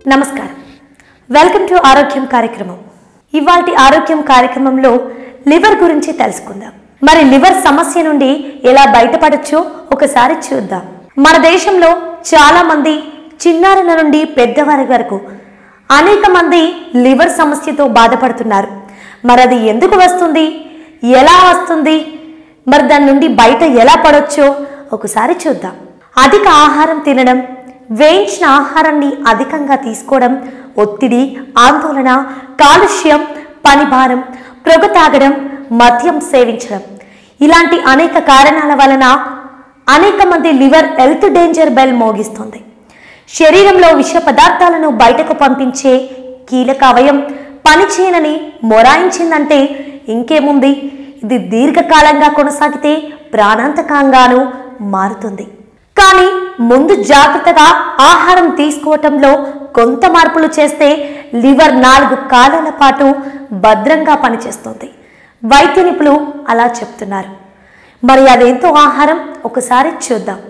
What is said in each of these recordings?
నమస్కారం welcome to ఆరోగ్యం కార్యక్రమం ఇవాటి ఆరోగ్యం కార్యక్రమంలో లివర్ గురించి తెలుసుకుందాం మరి లివర్ సమస్య నుండి ఎలా బయటపడచ్చో ఒకసారి చూద్దాం మన దేశంలో చాలా మంది చిన్నారుల నుండి పెద్దవారి వరకు అనేక మంది లివర్ సమస్యతో బాధపడుతున్నారు మరి అది ఎందుకు వస్తుంది ఎలా వస్తుంది మరి దాని నుండి బయట ఎలా పడొచ్చో ఒకసారి చూద్దాం అధిక ఆహారం తినడం వేయించిన ఆహారాన్ని అధికంగా తీసుకోవడం ఒత్తిడి ఆందోళన కాలుష్యం పనిభారం పొగ తాగడం మద్యం సేవించడం ఇలాంటి అనేక కారణాల వలన అనేక మంది లివర్ హెల్త్ డేంజర్ బెల్ మోగిస్తుంది శరీరంలో విష పదార్థాలను బయటకు పంపించే కీలక అవయం పనిచేయనని మొరాయించిందంటే ఇంకేముంది ఇది దీర్ఘకాలంగా కొనసాగితే ప్రాణాంతకంగాను మారుతుంది కానీ ముందు జాగ్రత్తగా ఆహారం తీసుకోవటంలో కొంత మార్పులు చేస్తే లివర్ నాలుగు కాలాల పాటు భద్రంగా పనిచేస్తుంది వైద్య నిపుణులు అలా చెప్తున్నారు మరి అదేంతో ఆహారం ఒకసారి చూద్దాం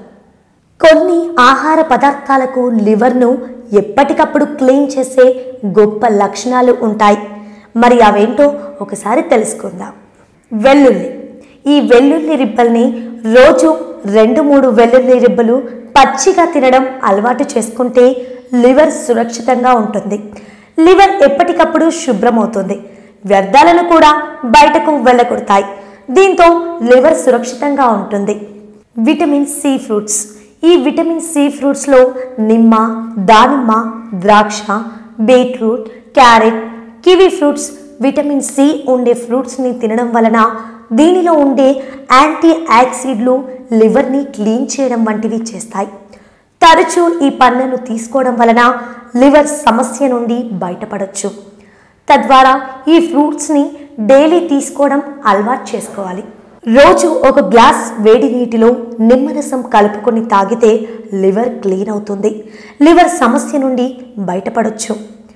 కొన్ని ఆహార పదార్థాలకు లివర్ను ఎప్పటికప్పుడు క్లీన్ చేసే గొప్ప లక్షణాలు ఉంటాయి మరి అవేంటో ఒకసారి తెలుసుకుందాం వెల్లుల్లి ఈ వెల్లుల్లి రిబ్బల్ని రోజు రెండు మూడు వెల్లుల్లి రిబ్బలు పచ్చిగా తినడం అలవాటు చేసుకుంటే లివర్ సురక్షితంగా ఉంటుంది లివర్ ఎప్పటికప్పుడు శుభ్రమవుతుంది వ్యర్థాలను కూడా బయటకు వెళ్ళగొడతాయి దీంతో లివర్ సురక్షితంగా ఉంటుంది విటమిన్ సి ఫ్రూట్స్ ఈ విటమిన్ సి ఫ్రూట్స్లో నిమ్మ దానిమ్మ ద్రాక్ష beetroot carrot kiwi fruits vitamin C ఉండే ఫ్రూట్స్ని తినడం వలన దీనిలో ఉండే యాంటీ యాక్సిడ్లు లివర్ని క్లీన్ చేయడం వంటివి చేస్తాయి తరచూ ఈ పండ్లను తీసుకోవడం వలన లివర్ సమస్య నుండి బయటపడవచ్చు తద్వారా ఈ ఫ్రూట్స్ని డైలీ తీసుకోవడం అలవాటు చేసుకోవాలి రోజు ఒక గ్లాస్ వేడి నీటిలో నిమ్మరసం కలుపుకొని తాగితే లివర్ క్లీన్ అవుతుంది లివర్ సమస్య నుండి బయటపడవచ్చు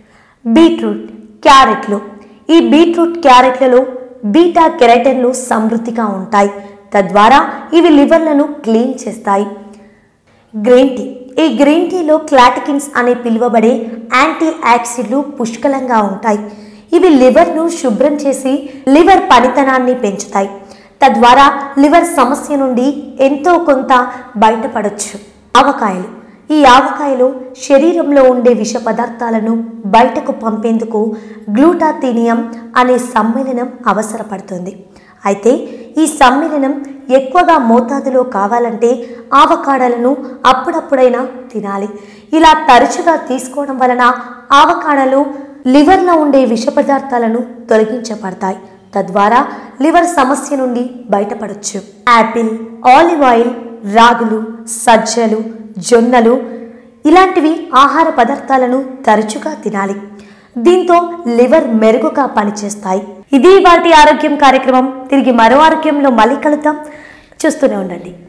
బీట్రూట్ క్యారెట్లు ఈ బీట్రూట్ క్యారెట్లలో బీటా కెరటన్లు సమృద్ధిగా ఉంటాయి తద్వారా ఇవి లివర్లను క్లీన్ చేస్తాయి గ్రీన్ టీ ఈ గ్రీన్ టీలో క్లాటికిన్స్ అనే పిలువబడే యాంటీ యాక్సిడ్లు పుష్కలంగా ఉంటాయి ఇవి లివర్ను శుభ్రం చేసి లివర్ పనితనాన్ని పెంచుతాయి తద్వారా లివర్ సమస్య నుండి ఎంతో కొంత బయటపడవచ్చు ఆవకాయలు ఈ ఆవకాయలో శరీరంలో ఉండే విష పదార్థాలను బయటకు పంపేందుకు గ్లూటాథీనియం అనే సమ్మేళనం అవసరపడుతుంది అయితే ఈ సమ్మేళనం ఎక్కువగా మోతాదులో కావాలంటే ఆవకాడలను అప్పుడప్పుడైనా తినాలి ఇలా తరచుగా తీసుకోవడం వలన ఆవకాడలు లివర్లో ఉండే విష పదార్థాలను తొలగించబడతాయి తద్వారా లివర్ సమస్య నుండి బయటపడవచ్చు యాపిల్ ఆలివ్ ఆయిల్ రాగులు సజ్జలు జొన్నలు ఇలాంటివి ఆహార పదార్థాలను తరచుగా తినాలి దీంతో లివర్ మెరుగుగా పనిచేస్తాయి ఇది వాటి ఆరోగ్యం కార్యక్రమం తిరిగి మరో ఆరోగ్యంలో మళ్ళీ కలుద్దాం చూస్తూనే ఉండండి